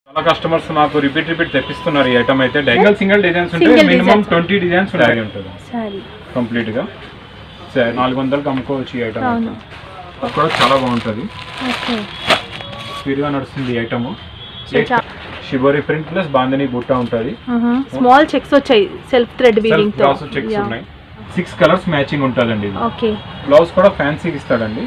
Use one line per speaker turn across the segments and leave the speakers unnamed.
చాలా కస్టమర్స్ నాకు repeat repeat తెప్పిస్తున్నారు ఈ ఐటమ్ అయితే సింగిల్ సింగిల్ డిజైన్స్ ఉంటే
Single
minimum
designs.
Twenty designs ఉంటాయి ఉంటుంది
సారీ
కంప్లీట్ గా సరే నాలుగు వందలకి అమ్ముకోవచ్చు ఈ ఐటమ్
అవును
అది కూడా చాలా బాగుంటుంది
ఓకే
స్పీడ్ గా నడుస్తుంది ఈ ఐటమ్
సో చా-
షిబోరి ప్రింట్ ప్లస్ బాందని బుట్ట ఉంటుంది
స్మాల్ చెక్స్ వచ్చాయి సెల్ఫ్ థ్రెడ్ వీవింగ్ తో
గ్లాస్ చెక్స్ ఉన్నాయి సిక్స్ కలర్స్ మ్యాచింగ్ ఉంటుందండి ఇది
ఓకే
బ్లౌజ్ కూడా ఫ్యాన్సీకి ఇస్తాడండి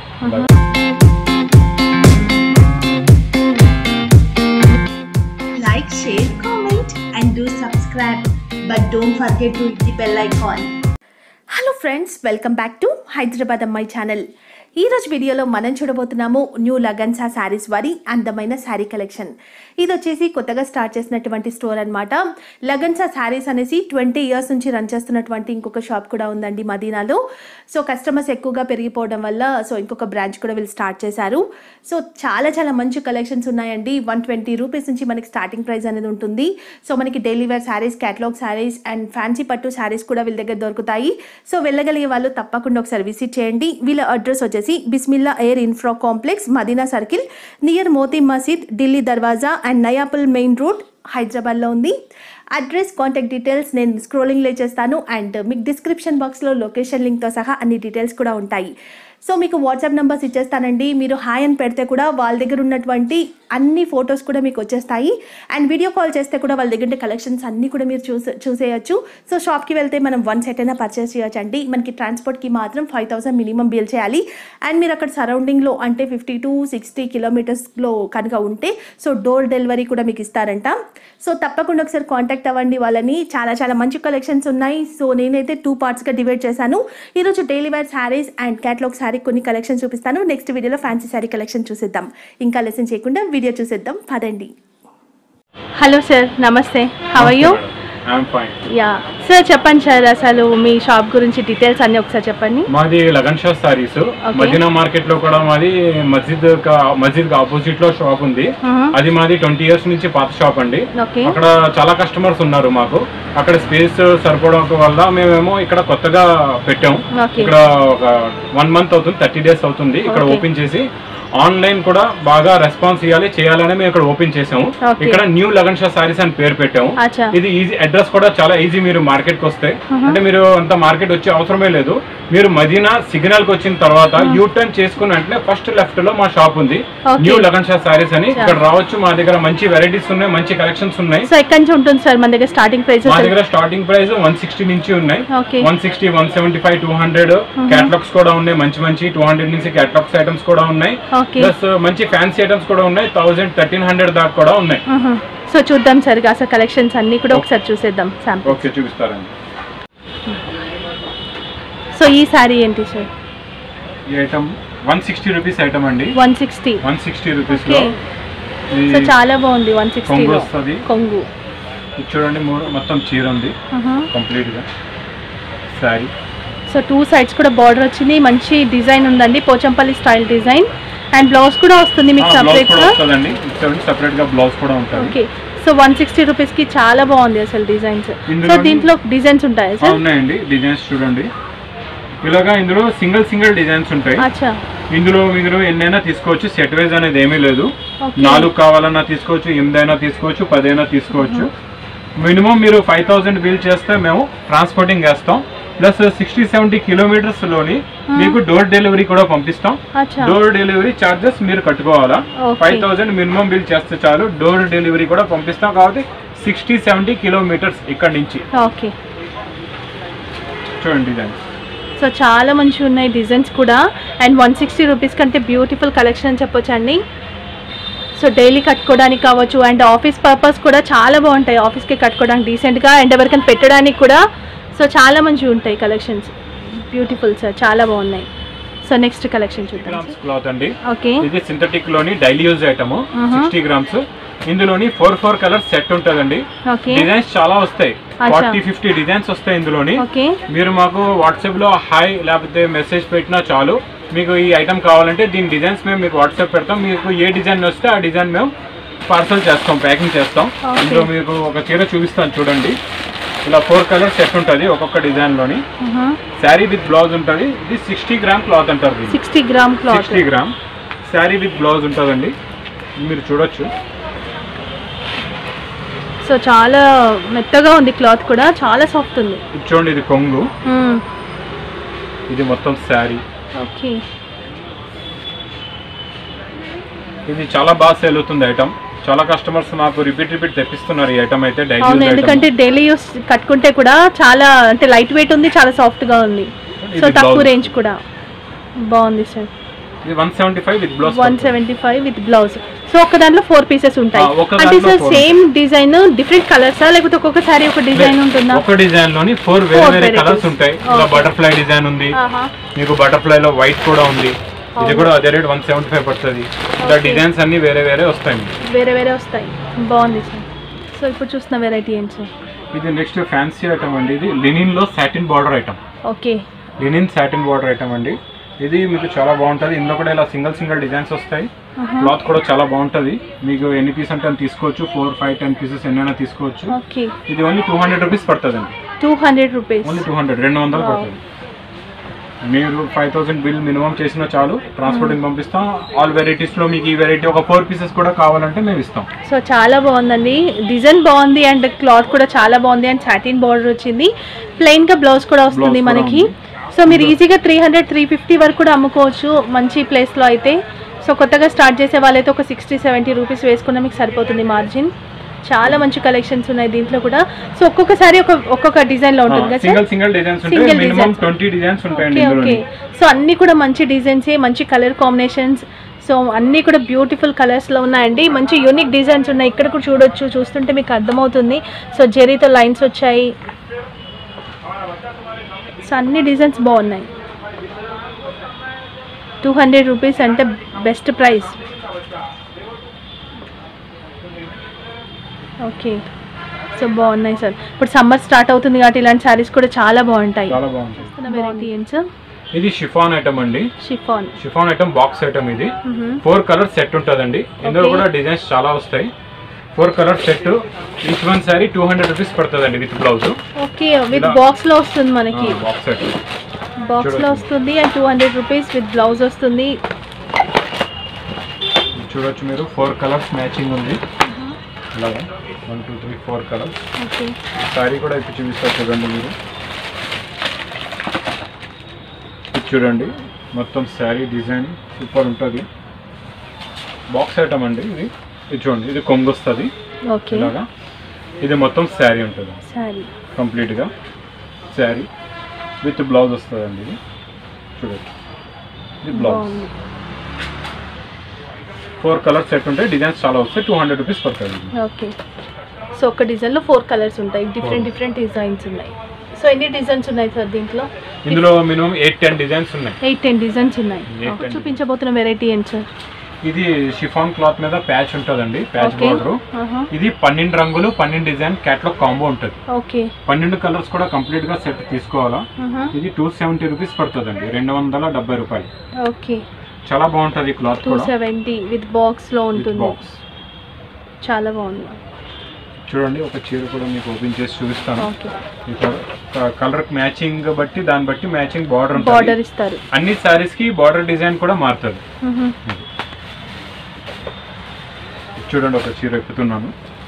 like, share, comment, and do subscribe. But don't forget to hit the bell icon.
Hello friends welcome back to Hyderabad అమ్మాయి channel ఈ రోజు వీడియోలో మనం చూడబోతున్నాము న్యూ లగన్సా శారీస్ వారి అందమైన శారీ కలెక్షన్ ఇది వచ్చేసి కొత్తగా స్టార్ట్ చేసినటువంటి స్టోర్ అన్నమాట లగన్సా శారీస్ అనేసి ట్వంటీ ఇయర్స్ నుంచి రన్ చేస్తున్నటువంటి ఇంకొక షాప్ కూడా ఉందండి మదీనాలో సో కస్టమర్స్ ఎక్కువగా పెరిగిపోవడం వల్ల సో ఇంకొక బ్రాంచ్ కూడా వీళ్ళు స్టార్ట్ చేశారు సో చాలా చాలా మంచి కలెక్షన్స్ ఉన్నాయండి వన్ ట్వంటీ రూపీస్ నుంచి మనకి స్టార్టింగ్ ప్రైస్ అనేది ఉంటుంది సో మనకి daily wear saris catalogue saris and fancy pattu saris కూడా వీళ్ళ దగ్గర దొరుకుతాయి సో వెళ్ళగలిగే వాళ్ళు తప్పకుండా ఒకసారి విజిట్ చేయండి వీళ్ళ అడ్రస్ వచ్చేసి Bismillah air infra complex Madina circle near Moti Masjid Delhi దర్వాజా అండ్ నయాపుల్ మెయిన్ రోడ్ హైదరాబాద్లో ఉంది అడ్రస్ కాంటాక్ట్ డీటెయిల్స్ నేను స్క్రోలింగ్లో చేస్తాను అండ్ మీకు డిస్క్రిప్షన్ బాక్స్లో లొకేషన్ లింక్తో సహా అన్ని డీటెయిల్స్ కూడా ఉంటాయి సో మీకు వాట్సాప్ నెంబర్స్ ఇచ్చేస్తానండి మీరు హాయ్ అని పెడితే కూడా వాళ్ళ దగ్గర ఉన్నటువంటి అన్ని ఫొటోస్ కూడా మీకు వచ్చేస్తాయి అండ్ వీడియో కాల్ చేస్తే కూడా వాళ్ళ దగ్గర ఉండే కలెక్షన్స్ అన్నీ కూడా మీరు చూసే చూసేయచ్చు సో షాప్కి వెళ్తే మనం వన్ సెట్ అయినా పర్చేస్ చేయొచ్చు అండి మనకి ట్రాన్స్పోర్ట్కి మాత్రం ఫైవ్ థౌసండ్ మినిమం బిల్ చేయాలి అండ్ మీరు అక్కడ సరౌండింగ్లో అంటే ఫిఫ్టీ టు సిక్స్టీ కిలోమీటర్స్లో కనుక ఉంటే సో డోర్ డెలివరీ కూడా మీకు ఇస్తారంట సో తప్పకుండా ఒకసారి కాంటాక్ట్ అవ్వండి వాళ్ళని చాలా చాలా మంచి కలెక్షన్స్ ఉన్నాయి సో నేనైతే టూ పార్ట్స్గా డివైడ్ చేశాను ఈరోజు daily wear saris and catalogue sari కొన్ని కలెక్షన్ చూపిస్తాను నెక్స్ట్ వీడియోలో ఫ్యాన్సీ శారీ కలెక్షన్ చూసేద్దాం ఇంకా లెసన్ చేయకుండా వీడియో చూసేద్దాం పదండి హలో సార్ నమస్తే how you
I'm fine
ya sir చెప్పండి సార్ అసలు మీ షాప్ గురించి డీటెయిల్స్ అన్ని ఒకసారి చెప్పండి
మాది లగన్ షా సారీస్ మదీనా మార్కెట్ లో కూడా మాది మస్జిద్ కా- మస్జిద్ ఆపోజిట్ లో షాప్ ఉంది అది మాది ట్వంటీ ఇయర్స్ నుంచి పాత షాప్ అండి
ఓకే
అక్కడ చాలా కస్టమర్స్ ఉన్నారు మాకు అక్కడ స్పేస్ సరిపోవడం వల్ల మేమేమో ఇక్కడ కొత్తగా పెట్టాం
ఓకే
ఇక్కడ ఒక వన్ మంత్ అవుతుంది థర్టీ డేస్ అవుతుంది ఇక్కడ
Okay.
ఓపెన్ చేసి ఆన్లైన్ కూడా బాగా రెస్పాన్స్ ఇవ్వాలి చేయాలని మేము ఇక్కడ ఓపెన్ చేసాము
Okay.
ఇక్కడ న్యూ లగన్ షా సారీస్ అని పేరు పెట్టాము
అచ్చా
ఇది ఈజీ అడ్రస్ కూడా చాలా ఈజీ మీరు మార్కెట్ కి వస్తే అంటే మీరు అంత మార్కెట్ వచ్చే అవసరమే లేదు మీరు మదీనా సిగ్నల్ కి వచ్చిన తర్వాత యూ టర్న్ చేసుకుని వెంటనే ఫస్ట్ లెఫ్ట్ లో మా షాప్ ఉంది
Okay.
న్యూ లగన్ షా సారీస్ అని ఇక్కడ రావచ్చు మా దగ్గర మంచి వెరైటీస్ ఉన్నాయి మంచి కలెక్షన్స్ ఉన్నాయి
సో ఎక్కడి నుంచి ఉంటుంది సార్ మన దగ్గర స్టార్టింగ్ ప్రైస్
మా దగ్గర స్టార్టింగ్ ప్రైస్ వన్ సిక్స్టీ నుంచి ఉన్నాయి
okay
one sixty one seventy five two hundred catalogues కూడా ఉన్నాయి మంచి మంచి టూ హండ్రెడ్ నుంచి క్యాటలాగ్స్ ఐటమ్స్ కూడా ఉన్నాయి
ఓకే
ప్లస్ మంచి ఫ్యాన్సీ ఐటమ్స్ కూడా ఉన్నాయి థౌసండ్ థర్టీన్ హండ్రెడ్ దాకా కూడా ఉన్నాయి
సో చూద్దాం సార్ అసలు కలెక్షన్స్ అన్ని కూడా ఒకసారి చూసేద్దాం శాంపుల్
ఓకే చూపిస్తారండి
సో ఈ శారీ ఏంటి సార్
ఈ item one sixty rupees item అండి
one sixty
one sixty rupees
okay
లో
సో చాలా బాగుంది వన్
కొంగు
సిక్స్టీలో
వస్తుంది
కొంగు
ఇది చూడండి మూ- మొత్తం చీర ఉంది కంప్లీట్ గా శారీ
సో టూ సైడ్స్ కూడా బార్డర్ వచ్చింది మంచి డిజైన్ ఉందండి Pochampally style design and blouse కూడా వస్తుంది మీకు
బ్లౌజ్
సపరేట్
కూడా వస్తుందండి సెపరేట్ గా బ్లౌజ్ కూడా ఉంటుంది
okay so one sixty rupees కి చాలా బాగుంది అసలు డిజైన్స్ సో
ఇందులోని-
దీంట్లో డిజైన్స్ ఉంటాయి
ఆ,
సార్
ఉన్నాయండి డిజైన్స్ చూడండి ఇలాగా ఇందులో సింగిల్ సింగిల్ డిజైన్స్ ఉంటాయి
అచ్చా
ఇందులో మీరు ఎన్నైనా తీసుకోవచ్చు సెట్ వైజ్ అనేది ఏమీ లేదు
Okay.
నాలుగు కావాలన్నా తీసుకోవచ్చు ఎనిమిదైనా తీసుకోవచ్చు పదైనా తీసుకోవచ్చు మినిమం మీరు ఫైవ్ థౌసండ్ బిల్ చేస్తే మేము ట్రాన్స్పోర్టింగ్ వేస్తాం ప్లస్ సిక్స్టీ సెవెంటీ కిలోమీటర్స్ లోని మీకు డోర్ డెలివరీ కూడా పంపిస్తాం
అచ్చా
డోర్ డెలివరీ చార్జెస్ మీరు కట్టుకోవాలా
Okay.
Five thousand minimum bill చేస్తే చాలు డోర్ డెలివరీ కూడా పంపిస్తాం కాబట్టి సిక్స్టీ సెవెంటీ కిలోమీటర్స్ ఇక్కడ నుంచి
ఓకే
చూడండి డిజైన్
సో చాలా మంచిగా ఉన్నాయి డిజైన్స్ కూడా అండ్ వన్ సిక్స్టీ రూపీస్ కంటే బ్యూటిఫుల్ కలెక్షన్ అని చెప్పొచ్చు అండి సో డైలీ కట్టుకోవడానికి కావచ్చు అండ్ ఆఫీస్ పర్పస్ కూడా చాలా బాగుంటాయి ఆఫీస్కి కట్టుకోవడానికి డీసెంట్గా అండ్ ఎవరికైనా పెట్టడానికి కూడా సో చాలా మంచిగా ఉంటాయి కలెక్షన్స్ బ్యూటిఫుల్ సార్ చాలా బాగున్నాయి సో నెక్స్ట్ కలెక్షన్ చూద్దాం
గ్రామ్స్ క్లాత్ అండి
ఓకే
ఇది సింథటిక్ లోని daily use item
Uh-huh.
Sixty grams ఇందులోని ఫోర్ ఫోర్ కలర్స్ సెట్ ఉంటుందండి
ఓకే
డిజైన్స్ చాలా వస్తాయి
అచ్చా.
ఫార్టీ ఫిఫ్టీ డిజైన్స్ వస్తాయి ఇందులోని
ఓకే
మీరు మాకు వాట్సాప్ లో హాయ్ లేకపోతే మెసేజ్ పెట్టినా చాలు మీకు ఈ ఐటమ్ కావాలంటే దీని డిజైన్స్ మేము మీకు వాట్సాప్ పెడతాం మీకు ఏ డిజైన్ వస్తే ఆ డిజైన్ మేము పార్సల్ చేస్తాం ప్యాకింగ్ చేస్తాం
Okay.
ఇందులో మీకు ఒక చీర చూపిస్తాను చూడండి ఇలా ఫోర్ కలర్స్ సెట్ ఉంటుంది ఒక్కొక్క డిజైన్ లోని శారీ విత్ బ్లౌజ్ ఉంటుంది ఇది సిక్స్టీ గ్రామ్ క్లాత్ అంటారు దీన్ని.
Sixty gram cloth
sixty gram sari with blouse ఉంటుందండి ఇది మీరు చూడొచ్చు
సో చాలా మెత్తగా ఉంది క్లాత్ కూడా చాలా సాఫ్ట్ ఉంది
ఇది చూడండి ఇది కొంగు ఇది మొత్తం శారీ
ఓకే
ఇది చాలా బాగా సేల్ అవుతుంది ఐటమ్ చాలా కస్టమర్స్ నాకు రిపీట్ రిపీట్ తెప్పిస్తున్నారు ఈ ఐటమ్ అయితే డైలీ
అవును ఎందుకంటే డైలీ యూస్ కట్టుకుంటే కూడా చాలా అంటే లైట్ వెయిట్ ఉంది చాలా సాఫ్ట్ గా ఉంది సో
ఇది
తక్కువ
blouse.
రేంజ్ కూడా బాగుంది సార్
ఇది one seventy five with blouse
one seventy five with blouse so ఒక దాంట్లో ఫోర్ పీసెస్ ఉంటాయి
ఆ, ఒక
అంటే
దాంట్లో
sir
four
same design different కలర్సా లేకపోతే ఒక్కొక్కసారి ఒక డిజైన్ ఉంటుందా
ఒక డిజైన్ లోని ఫోర్ వేరే
Four
వేరే
varieties.
కలర్స్ ఉంటాయి ఇలా
Okay.
బటర్ఫ్లై డిజైన్ ఉంది
ఆహా.
మీకు బటర్ఫ్లై లో వైట్ కూడా ఉంది ఇది
అవును.
కూడా అదే రేట్ వన్ సెవెంటీ ఫైవ్ పడుతుంది ఇలా
Okay.
డిజైన్స్ అన్ని వేరే వేరే వస్తాయి మీకు.
వేరే వేరే వస్తాయి బాగుంది సార్ సో ఇప్పుడు చూస్తున్న వెరైటీ ఏంటి సార్
ఇది నెక్స్ట్ ఫ్యాన్సీ ఐటమ్ అండి ఇది లినిన్ లో satin border item
okay
linen satin border item అండి ఇది మీకు చాలా బాగుంటుంది ఇందులో కూడా ఇలా సింగిల్ సింగిల్ డిజైన్స్ వస్తాయి క్లాత్ కూడా చాలా బాగుంటుంది మీకు ఎన్ని పీస్ అంటే అని తీసుకోవచ్చు ఫోర్ ఫైవ్ టెన్ పీసెస్ ఎన్నైనా తీసుకోవచ్చు
ఓకే
ఇది ఓన్లీ టూ హండ్రెడ్ రూపీస్ పడుతుంది అండి
two hundred rupees
only two hundred రెండు వందలు
Wow.
పడుతుంది మీరు ఫైవ్ థౌసండ్ బిల్ మినిమం చేసినా చాలు ట్రాన్స్పోర్టింగ్ పంపిస్తాం ఆల్ వెరైటీస్ లో మీకు ఈ వెరైటీ ఒక ఫోర్ పీసెస్ కూడా కావాలంటే మేము ఇస్తాం
సో చాలా బాగుందండి డిజైన్ బాగుంది అండ్ క్లాత్ కూడా చాలా బాగుంది అండ్ సాటిన్ బార్డర్ వచ్చింది ప్లెయిన్ గా బ్లౌజ్ కూడా వస్తుంది
Blouse కూడా
మనకి
ఉంది.
సో మీరు ఈజీగా త్రీ హండ్రెడ్ త్రీ ఫిఫ్టీ వరకు కూడా అమ్ముకోవచ్చు మంచి place లో అయితే సో కొత్తగా స్టార్ట్ చేసే వాళ్ళైతే ఒక సిక్స్టీ సెవెంటీ రూపీస్ వేసుకున్న మీకు సరిపోతుంది మార్జిన్ చాలా మంచి కలెక్షన్స్ ఉన్నాయి దీంట్లో కూడా సో ఒక్కొక్కసారి ఒక ఒక్కొక్క డిజైన్ లో ఉంటుంది కదా సార్
సింగిల్ సింగిల్ డిజైన్స్ ఉంటాయి
Single
minimum
designs.
Twenty designs ఉంటాయండి
ఓకే
ఇందులో
ఓకే సో అన్నీ కూడా మంచి డిజైన్సే మంచి కలర్ కాంబినేషన్స్ సో అన్నీ కూడా బ్యూటిఫుల్ కలర్స్లో ఉన్నాయండి మంచి యూనిక్ డిజైన్స్ ఉన్నాయి ఇక్కడ కూడా చూడొచ్చు చూస్తుంటే మీకు అర్థమవుతుంది సో జెరీతో లైన్స్ వచ్చాయి సో అన్ని డిజైన్స్ బాగున్నాయి టూ హండ్రెడ్ రూపీస్ అంటే బెస్ట్ ప్రైస్ ఓకే సో బాగున్నాయి సార్ ఇప్పుడు సమ్మర్ స్టార్ట్ అవుతుంది కాబట్టి ఇలాంటి శారీస్ కూడా చాలా బాగుంటాయి
చాలా బాగుంటుంది
వెరైటీ ఏంటి సార్
ఇది షిఫాన్ ఐటమ్ అండి
chiffon
chiffon item box item ఇది ఫోర్ కలర్ సెట్ ఉంటుందండి ఇందులో
Okay.
కూడా డిజైన్స్ చాలా వస్తాయి four colour set each one sari two hundred rupees పడుతుందండి విత్ బ్లౌజ్
ఓకే విత్
ఇలా-
బాక్స్ లో వస్తుంది మనకి
బాక్స్ సెట్
బాక్స్ లో
చూడొచ్చు.
వస్తుంది and two hundred rupees with blouse వస్తుంది
చూడొచ్చు మీరు ఫోర్ కలర్స్ మ్యాచింగ్ ఉంది ఇలాగా one two three four colours
okay
sari కూడా ఇప్పుడు చూపిస్తారు చూడండి మీరు ఇది చూడండి మొత్తం శారీ డిజైన్ సూపర్ ఉంటుంది బాక్స్ ఐటమ్ అండి ఇది ఇది చూడండి ఇది కొంగు వస్తుంది
ఓకే
ఇలాగా ఇది మొత్తం శారీ ఉంటుంది
సారీ
కంప్లీట్గా శారీ విత్ బ్లౌజ్ వస్తుందండి ఇది చూడండి ఇది బ్లౌజ్
బాగుంది
ఫోర్ కలర్ సెట్ ఉంటాయి డిజైన్స్ చాలా వస్తాయి టూ హండ్రెడ్ రూపీస్ పడుతుంది
ఓకే సో ఒక డిజైన్ లో ఫోర్ కలర్స్ ఉంటాయి డిఫరెంట్ డిఫరెంట్ డిజైన్స్ ఉన్నాయి సో ఎన్ని డిజైన్స్ ఉన్నాయి సార్ దీంట్లో
ఇందులో మినిమం ఎయిట్ టెన్ డిజైన్స్ ఉన్నాయి
ఎయిట్ టెన్ డిజైన్స్ ఉన్నాయి
Eight,
ఒక
ten.
చూపించబోతున్న వెరైటీ ఏంటి సార్
ఇది షిఫాన్ క్లాత్ మీద ప్యాచ్ ఉంటుందండి ప్యాచ్
ఓకే
బార్డర్ ఇది పన్నెండు రంగులు పన్నెండు డిజైన్ క్యాట్లాగ్ కాంబో ఉంటుంది
ఓకే
పన్నెండు కలర్స్ కూడా కంప్లీట్ గా సెట్ తీసుకోవాలా ఇది టూ సెవెంటీ రూపీస్ పడుతుందండి రెండు వందల డెబ్బై రూపాయలు
ఓకే
చాలా బాగుంటుంది క్లాత్
టూ
కూడా
సెవెంటీ విత్ బాక్స్ లో ఉంటుంది
బాక్స్
చాలా బాగుంది
చూడండి ఒక చీర కూడా మీకు ఓపెన్ చేసి చూపిస్తాను
ఓకే
కలర్ మ్యాచింగ్ బట్టి దాన్ని బట్టి మ్యాచింగ్ బార్డర్
బార్డర్
ఉంటుంది
ఇస్తారు
అన్ని సారీస్ కి బార్డర్ డిజైన్ కూడా మారుతుంది
మ్మ్.
చూడండి ఒక చీర ఎక్కుతున్నాను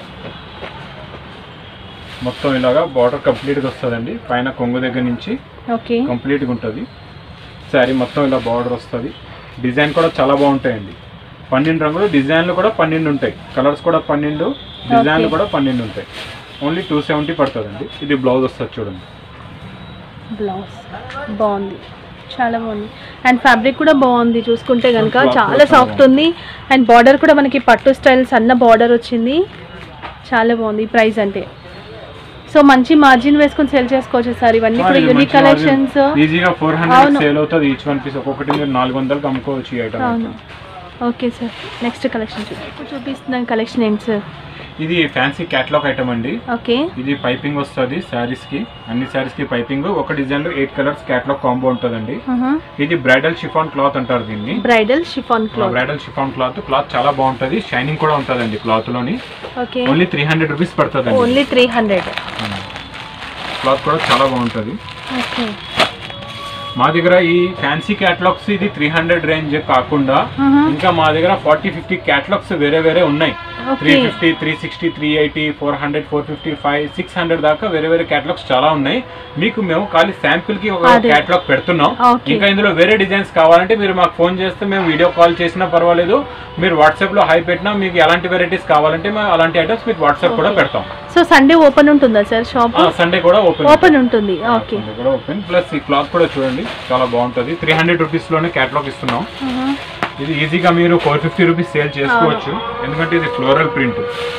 మొత్తం ఇలాగా బార్డర్ కంప్లీట్గా వస్తుందండి పైన కొంగు దగ్గర నుంచి
ఓకే
కంప్లీట్గా ఉంటుంది శారీ మొత్తం ఇలా బార్డర్ వస్తుంది డిజైన్ కూడా చాలా బాగుంటాయండి పన్నెండు రంగులు డిజైన్లు కూడా పన్నెండు ఉంటాయి కలర్స్ కూడా పన్నెండు డిజైన్లు
Okay.
కూడా పన్నెండు ఉంటాయి ఓన్లీ టూ సెవెంటీ పడుతుందండి ఇది బ్లౌజ్ వస్తుంది చూడండి
బ్లౌజ్ బాగుంది చాలా బాగుంది అండ్ ఫ్యాబ్రిక్ కూడా బాగుంది చూసుకుంటే కనుక
Cloth కూడా
చాలా
చాలా
సాఫ్ట్ ఉంది అండ్ బార్డర్ కూడా మనకి పట్టు స్టైల్ సన్న బార్డర్ వచ్చింది చాలా బాగుంది ప్రైస్ అంటే సో మంచి మార్జిన్ వేసుకొని సెల్ చేసుకోవచ్చు సార్ ఇవన్నీ కూడా యూనిక్ కలెక్షన్స్
ఈజీగా ఫోర్
అవును.
హండ్రెడ్ సేల్ అవుతుంది ఈచ్ వన్ పీస్ ఒక్కొక్కటి మీరు నాలుగు వందలకి అమ్ముకోవచ్చు ఈ ఐటమ్
అవును ఓకే సార్ నెక్స్ట్ కలెక్షన్ చూపి ఇప్పుడు చూపిస్తున్న కలెక్షన్ ఏంటి సార్
ఇది ఫ్యాన్సీ క్యాట్లాగ్ ఐటమ్ అండి
ఓకే
ఇది పైపింగ్ వస్తుంది శారీస్ కి అన్ని శారీస్ కి పైపింగ్ ఒక డిజైన్ లో ఎయిట్ కలర్స్ క్యాట్లాగ్ కాంబో ఉంటుందండి ఇది బ్రైడల్ షిఫాన్ క్లాత్ అంటారు దీన్ని
bridal chiffon cloth
bridal chiffon cloth cloth చాలా బాగుంటది షైనింగ్ కూడా ఉంటుందండి క్లాత్ లోని
okay
only three hundred rupees పడుతుంది
ఓన్లీ త్రీ హండ్రెడ్
క్లాత్ కూడా చాలా బాగుంటది
ఓకే
మా దగ్గర ఈ ఫ్యాన్సీ క్యాటలాగ్స్ ఇది త్రీ హండ్రెడ్ రేంజ్ కాకుండా ఇంకా మా దగ్గర ఫార్టీ ఫిఫ్టీ క్యాటలాగ్స్ వేరే వేరే ఉన్నాయి three
okay
fifty three sixty three eighty four hundred four fifty five six hundred దాకా వేరే వేరే క్యాటలాగ్స్ చాలా ఉన్నాయి మీకు మేము ఖాళీ శాంపిల్ కి ఒక
అదే.
క్యాటలాగ్ పెడుతున్నాం
Okay.
ఇంకా ఇందులో వేరే డిజైన్స్ కావాలంటే మీరు మాకు ఫోన్ చేస్తే మేము వీడియో కాల్ చేసినా పర్వాలేదు మీరు వాట్సాప్ లో హై పెట్టినా మీకు ఎలాంటి వెరైటీస్ కావాలంటే మేము అలాంటి ఐటమ్స్ మీకు వాట్సాప్ కూడా
Okay.
పెడతాం
సో సండే ఓపెన్ ఉంటుందా సార్ షాప్
సండే కూడా ఓపెన్
ఓపెన్ ఉంటుంది ఓకే
సండే కూడా ఓపెన్ ప్లస్ ఈ క్లాత్ కూడా చూడండి చాలా బాగుంటుంది త్రీ హండ్రెడ్ రూపీస్ లోనే క్యాటలాగ్ ఇస్తున్నాం ఇది ఈజీగా మీరు ఫోర్ ఫిఫ్టీ రూపీస్ సేల్ చేసుకోవచ్చు ఎందుకంటే ఇది ఫ్లోరల్ ప్రింట్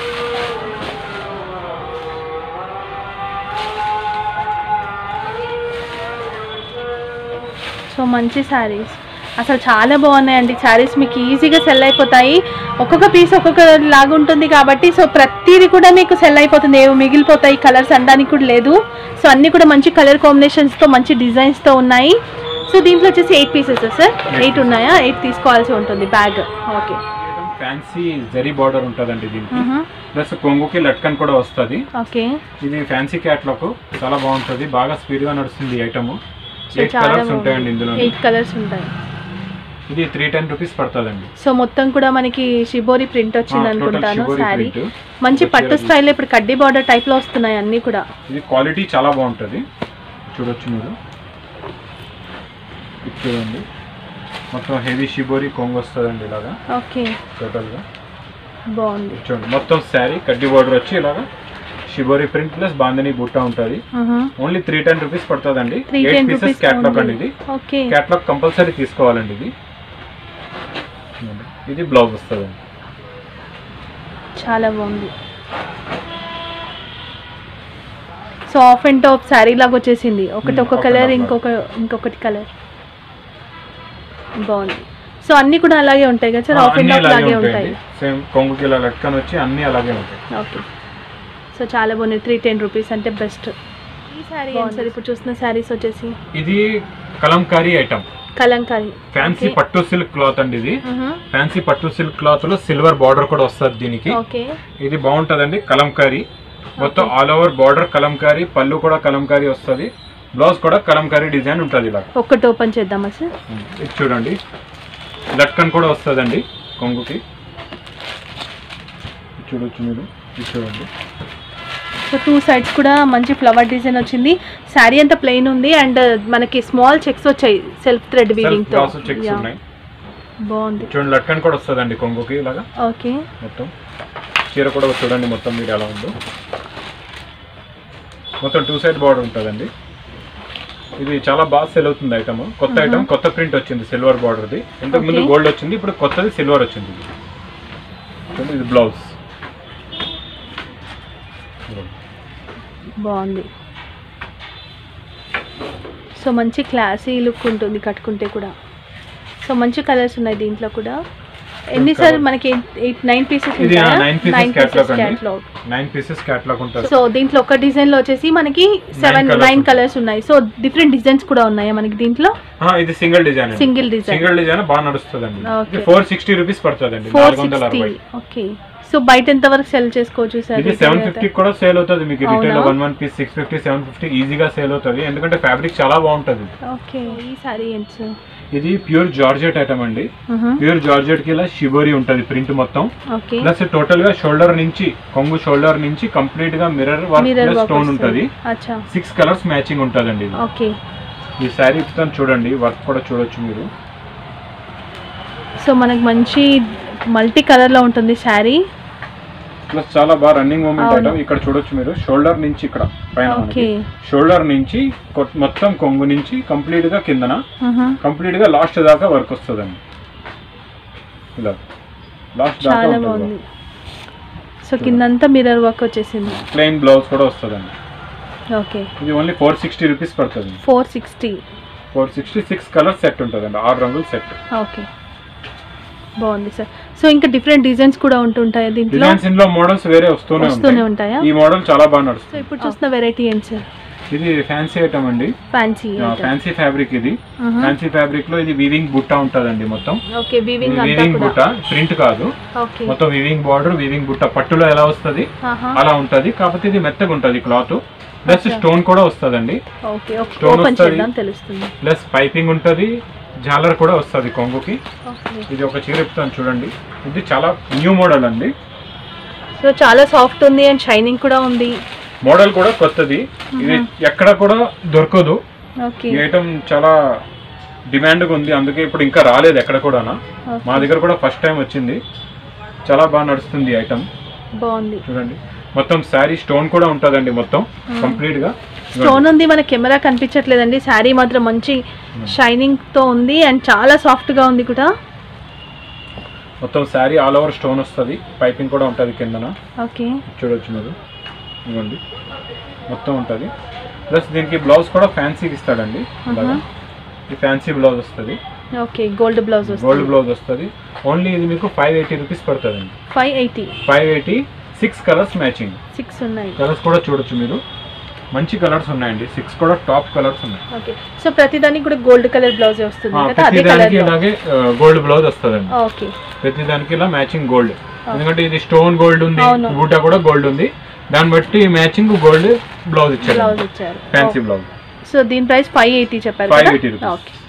సో మంచి శారీస్ అసలు చాలా బాగున్నాయండి శారీస్ మీకు ఈజీగా సెల్ అయిపోతాయి ఒక్కొక్క పీస్ ఒక్కొక్క లాగా ఉంటుంది కాబట్టి సో ప్రతిదీ కూడా మీకు సెల్ అయిపోతుంది ఏవో మిగిలిపోతాయి కలర్స్ అనడానికి కూడా లేదు సో అన్నీ కూడా మంచి కలర్ కాంబినేషన్స్తో మంచి డిజైన్స్తో ఉన్నాయి సో దీంట్లో వచ్చేసి ఎయిట్ పీసెస్ సార్ ఎయిట్ ఉన్నాయా ఎయిట్ తీసుకోవాల్సి ఉంటుంది bag okay
fancy zari border ఉంటుందండి దీనికి ప్లస్ కొంగుకి లట్కన్ కూడా వస్తుంది
ఓకే
ఇది ఫ్యాన్సీ క్యాట్లాగ్ చాలా బాగుంటుంది బాగా స్పీడ్ గా నడుస్తుంది ఐటమ్
సో
ఎయిట్
చాలా
కలర్స్ ఉంటాయండి ఇందులో
ఎయిట్ కలర్స్ ఉంటాయి
ఇది త్రీ టెన్ రూపీస్ పడుతుందండి
సో మొత్తం కూడా మనకి షిబోరి ప్రింట్ వచ్చింది
ఆ, total
అనుకుంటాను
shibori
శారీ
print.
మంచి
ఒక
పట్టు
చీర
స్టైల్ ఇప్పుడు కడ్డీ బార్డర్ టైప్ లో వస్తున్నాయి అన్ని కూడా
ఇది క్వాలిటీ చాలా బాగుంటుంది చూడొచ్చు మీరు ఇది చూడండి మొత్తం హెవీ షిబోరి కొంగు వస్తుందండి ఇలాగా
ఓకే
టోటల్ గా
బాగుంది
చూడండి మొత్తం శారీ కడ్డీ బార్డర్ వచ్చి ఇలాగా షిబోరి ప్రింట్ ప్లస్ బాందని బుట్ట ఉంటుంది ఓన్లీ త్రీ టెన్ రూపీస్ పడుతుందండి
three
eight
ten
pieces
rupees
catalogue అండి ఇది
ఓకే
క్యాట్లాగ్ కంపల్సరీ తీసుకోవాలండి ఇది ఇది బ్లౌజ్ వస్తుందండి
చాలా బాగుంది so off and top sari లాగా వచ్చేసింది ఒకటి
Hmm,
ఒక
off and
కలర్
top
ఇంకొక ఇంకొకటి కలర్ బాగుంది సో అన్ని కూడా అలాగే ఉంటాయి కదా సార్ ఆఫ్ అండ్
అన్ని
టాప్
అలాగే
లాగే
ఉంటాయండి
ఉంటాయి
సేమ్ కొంగుకి ఇలా లట్కన్ వచ్చి అన్ని అలాగే ఉంటాయి
ఓకే సో చాలా బాగున్నాయి త్రీ టెన్ రూపీస్ అంటే బెస్ట్ ఈ శారీ సార్ ఇప్పుడు చూస్తున్న శారీస్ వచ్చేసి
ఇది kalamkari item
kalamkari
fancy
Okay.
పట్టు సిల్క్ క్లాత్ అండి ఇది ఫ్యాన్సీ పట్టు సిల్క్ క్లాత్ లో సిల్వర్ బార్డర్ కూడా వస్తుంది దీనికి
ఓకే
ఇది బాగుంటదండి కలంకారీ మొత్తం ఆల్ ఓవర్ బార్డర్ కలంకారీ పళ్ళు కూడా కలంకారీ వస్తుంది బ్లౌజ్ కూడా కలంకారీ డిజైన్ ఉంటుంది ఇలా
ఒక్కటి ఓపెన్ చేద్దామా సార్
ఇది చూడండి లట్కన్ కూడా వస్తుందండి కొంగుకి ఇది చూడొచ్చు మీరు ఇది చూడండి
సో టూ సైడ్స్ కూడా మంచి ఫ్లవర్ డిజైన్ వచ్చింది శారీ అంతా ప్లెయిన్ ఉంది అండ్ మనకి స్మాల్ చెక్స్ వచ్చాయి సెల్ఫ్ థ్రెడ్ వీవింగ్ తో
గ్లాస్ చెక్స్
Yeah.
ఉన్నాయి
బాగుంది
చూడండి లట్కన్ కూడా వస్తుందండి కొంగుకి ఇలాగా
ఓకే
మొత్తం చీర కూడా చూడండి మొత్తం మీరు ఎలా ఉందో మొత్తం టూ సైడ్ బార్డర్ ఉంటుందండి ఇది చాలా బాగా సెల్ అవుతుంది ఐటమ్ కొత్త
Mhm.
ఐటమ్ కొత్త ప్రింట్ వచ్చింది సిల్వర్ బార్డర్ది ఇంతకు ముందు
Okay.
గోల్డ్ వచ్చింది ఇప్పుడు కొత్తది సిల్వర్ వచ్చింది ఇది. చూడండి, ఇది బ్లౌజ్
బాగుంది సో మంచి క్లాసీ లుక్ ఉంటుంది కట్టుకుంటే కూడా సో మంచి కలర్స్ ఉన్నాయి దీంట్లో కూడా ఎన్ని సార్
colours.
మనకి ఎయిట్ నైన్ పీసెస్
ఇది నైన్ పీసెస్ క్యాట్లాగ్ అండి
క్యాట్లాగ్
నైన్ పీసెస్ క్యాట్లాగ్ ఉంటుంది
సో దీంట్లో ఒక డిజైన్ లో వచ్చేసి మనకి సెవెన్
colours
నైన్
ఉంటాయి.
కలర్స్ ఉన్నాయి సో డిఫరెంట్ డిజైన్స్ కూడా ఉన్నాయా మనకి దీంట్లో
ఆ, ఇది single design
single design
single design బాగా నడుస్తుందండి
Okay.
ఇది ఫోర్ సిక్స్టీ రూపీస్ పడుతుందండి
ఫోర్
నాలుగు వందల
సిక్స్టీ
అరవై
ఓకే సో బయట ఎంత వరకు సెల్ చేసుకోవచ్చు సార్
ఇది సెవెన్ ఫిఫ్టీ కూడా సేల్ అవుతుంది మీకు రిటైల్
అవునా?
One one piece six fifty seven fifty ఈజీగా సేల్ అవుతుంది ఎందుకంటే ఫ్యాబ్రిక్ చాలా బాగుంటుంది
ఓకే ఈ సారీ ఏంటి సార్
ఇది ప్యూర్ జార్జెట్ ఐటమ్ అండి ప్యూర్ జార్జెట్ కి ఇలా షిబోరి ఉంటది ప్రింట్ మొత్తం
ఓకే
ప్లస్ టోటల్ గా షోల్డర్ నుంచి కొంగు షోల్డర్ నుంచి కంప్లీట్ గా mirror work
mirror
plus
work
stone ఉంటది
అచ్చా
సిక్స్ కలర్స్ మ్యాచింగ్ ఉంటదండి ఇది
ఓకే
ఈ శారీ ఇస్తాను చూడండి వర్క్ కూడా చూడొచ్చు మీరు
సో మనకు మంచి మల్టీ కలర్ లో ఉంటుంది శారీ
ప్లస్ చాలా బాగా రన్నింగ్ మూమెంట్
అవును.
ఐటమ్ ఇక్కడ చూడొచ్చు మీరు షోల్డర్ నుంచి ఇక్కడ పైన
ఓకే
షోల్డర్ నుంచి కొ- మొత్తం కొంగు నుంచి కంప్లీట్ గా కిందన కంప్లీట్ గా లాస్ట్ దాకా వర్క్ వస్తుందండి ఇలా లాస్ట్ దాకా
చాలా
ఉంటుంది
బాగుంది సో కిందంతా మిర్రర్ వర్క్ వచ్చేసింది
ప్లెయిన్ బ్లౌజ్ కూడా వస్తుందండి
ఓకే
ఇది ఓన్లీ ఫోర్ సిక్స్టీ రూపీస్ పడుతుంది
four sixty
four sixty six colour set ఉంటుందండి ఆరు రంగుల సెట్
ఓకే బాగుంది సార్ సో ఇంకా డిఫరెంట్ డిజైన్స్ కూడా ఉంటుంటాయి దీంట్లో
డిజైన్స్ ఇందులో మోడల్స్ వేరే వస్తూనే
వస్తూనే
ఉంటాయి
ఉంటాయా
ఈ మోడల్ చాలా బాగా
సో
నడుస్తుంది
ఇప్పుడు చూస్తున్న వెరైటీ ఏంటి సార్
ఇది ఫ్యాన్సీ ఐటమ్ అండి
ఫ్యాన్సీ
ఫ్యాన్సీ ఫ్యాబ్రిక్ ఇది ఫ్యాన్సీ ఫ్యాబ్రిక్ లో ఇది వీవింగ్ బుట్ట ఉంటుందండి మొత్తం
ఓకే వీవింగ్ అంతా
వీవింగ్ బుట్ట
కూడా
ప్రింట్ కాదు
ఓకే
మొత్తం వీవింగ్ బార్డర్ వీవింగ్ బుట్ట పట్టులో ఎలా వస్తది అలా ఉంటది కాకపోతే ఇది మెత్తగా ఉంటది క్లాత్ ప్లస్
Okay.
స్టోన్ కూడా వస్తదండి
ఓకే ఓకే
Stone
ఓపెన్
వస్తది.
చేద్దాం తెలుస్తుంది
ప్లస్ పైపింగ్ ఉంటది జాలర్ కూడా వస్తది కొంగుకి
ఓకే
ఇది ఒక చీర ఇస్తాను చూడండి ఇది చాలా న్యూ మోడల్ అండి
సో చాలా సాఫ్ట్ ఉంది అండ్ షైనింగ్ కూడా ఉంది
మోడల్ కూడా కొత్తది ఇది ఎక్కడ కూడా దొరకదు
ఓకే
ఈ ఐటమ్ చాలా డిమాండ్ ఉంది అందుకే ఇప్పుడు ఇంకా రాలేదు ఎక్కడ కూడా మా దగ్గర కూడా ఫస్ట్ టైం వచ్చింది చాలా బాగా నడుస్తుంది ఈ ఐటమ్
బాగుంది
చూడండి మొత్తం శారీ స్టోన్ కూడా ఉంటుందండి మొత్తం కంప్లీట్ గా
స్టోన్ ఉంది మన కెమెరా కనిపించట్లేదండి శారీ మాత్రం మంచి షైనింగ్ తో ఉంది అండ్ చాలా సాఫ్ట్ గా ఉంది కూడా
మొత్తం శారీ ఆల్ ఓవర్ స్టోన్ వస్తుంది పైపింగ్ కూడా ఉంటుంది కిందన
ఓకే
చూడొచ్చు మీరు ఇవ్వండి మొత్తం ఉంటుంది ప్లస్ దీనికి బ్లౌజ్ కూడా ఫ్యాన్సీకి ఇస్తాడండి ఇలాగా. ఈ ఫ్యాన్సీ బ్లౌజ్ వస్తుంది
ఓకే గోల్డ్ బ్లౌజ్
గోల్డ్
వస్తుంది
బ్లౌజ్ వస్తుంది ఓన్లీ ఇది మీకు ఫైవ్ ఎయిటీ రూపీస్ పడుతుందండి
five eighty
five eighty six colours matching
six ఉన్నాయి
కలర్స్ కూడా చూడొచ్చు మీరు మంచి కలర్స్ ఉన్నాయండి సిక్స్ కూడా టాప్ కలర్స్ ఉన్నాయి
ఓకే సో ప్రతిదానికి కూడా గోల్డ్ కలర్ బ్లౌజ్ వస్తుంది
ఆ,
కదా అదే
ప్రతి దానికి
కలర్
ఇలాగే గోల్డ్ బ్లౌజ్ వస్తుందండి
ఓకే
ప్రతి దానికి ఇలా మ్యాచింగ్ గోల్డ్ ఎందుకంటే ఇది స్టోన్ గోల్డ్ ఉంది
అవును.
బూటా కూడా గోల్డ్ ఉంది దాన్ని బట్టి మ్యాచింగ్ గోల్డ్ బ్లౌజ్ ఇచ్చారు
బ్లౌజ్ ఇచ్చారు
ఫ్యాన్సీ బ్లౌజ్
సో దీని ప్రైస్ ఫైవ్ ఎయిటీ చెప్పారు
580 rupees.
ఓకే